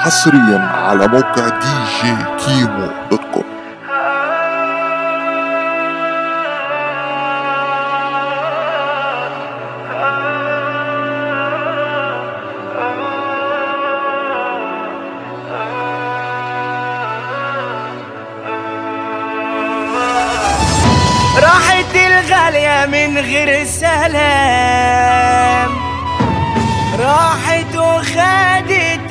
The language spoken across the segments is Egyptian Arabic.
حصريا على موقع دي جي كيمو دوت كوم راحت الغالية من غير سلام راحت وخدت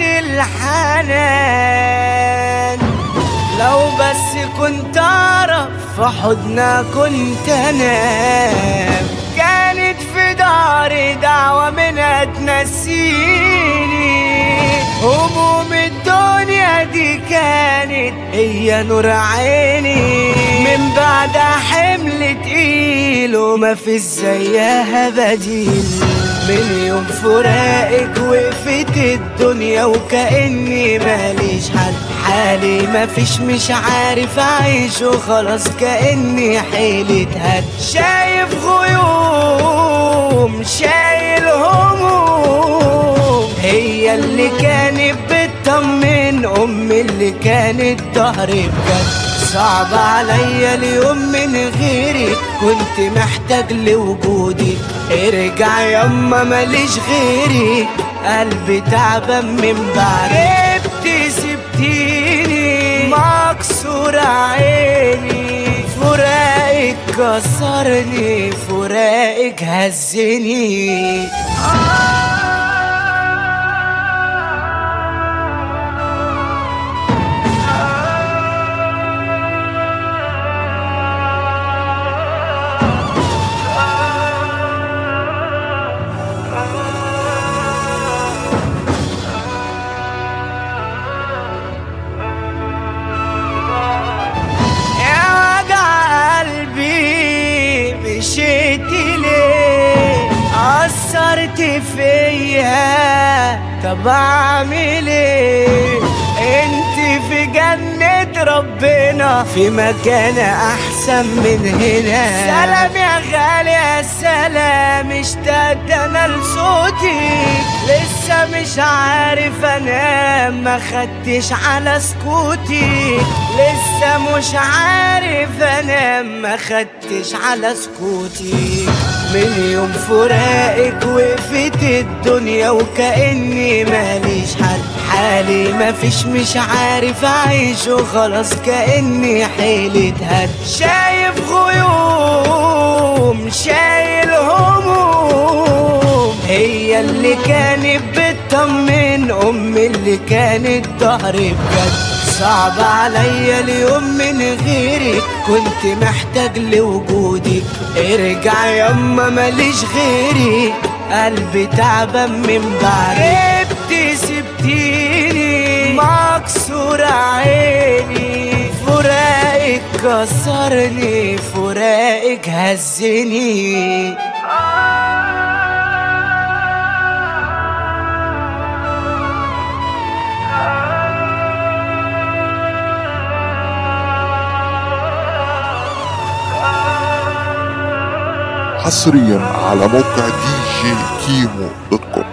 الحنان لو بس كنت اعرف في حضنها كنت انام كانت في داري دعوة منها تنسيني هموم الدنيا دي كانت هي نور عيني من بعد حمل تقيل وما في زيها بديل من يوم فراقك وقفت الدنيا وكأني ماليش حد حالي مفيش مش عارف اعيش وخلاص كأني حيلة هد شايف غيوم شايل هموم هي اللي كانت بتطمن ام اللي كانت ظهري بجد صعب عليا اليوم من غيرك كنت محتاج لوجودك ارجع يما ماليش غيرك قلبي تعبان من بعد جبت سبتيني مكسور عيني فراقك كسرني فراقك هزني يا وجع قلبي مشيت ليه أثرت فيا طب أعمل إيه انت في جنة ربنا في مكان أحسن من هنا سلام يا غالي يا سلام اشتقت أنا لصوتك لسه مش عارف انام ما خدتش على سكوتي لسه مش عارف انام ما خدتش على سكوتي من يوم فراقك وقفت الدنيا وكأني ماليش حل حالي مفيش مش عارف اعيش وخلاص كأني حيلة هد شايف غيوم شايل هموم هي اللي كانت بتطمن ام اللي كانت ظهري بجد صعب عليا اليوم من غيرك كنت محتاج لوجودك ارجع يما ماليش غيرك قلبي تعبان من بعد جبت سبتيني مكسور عيني فراقك كسرني فراقك هزني حصريا على موقع دي جي كيمو دوت كوم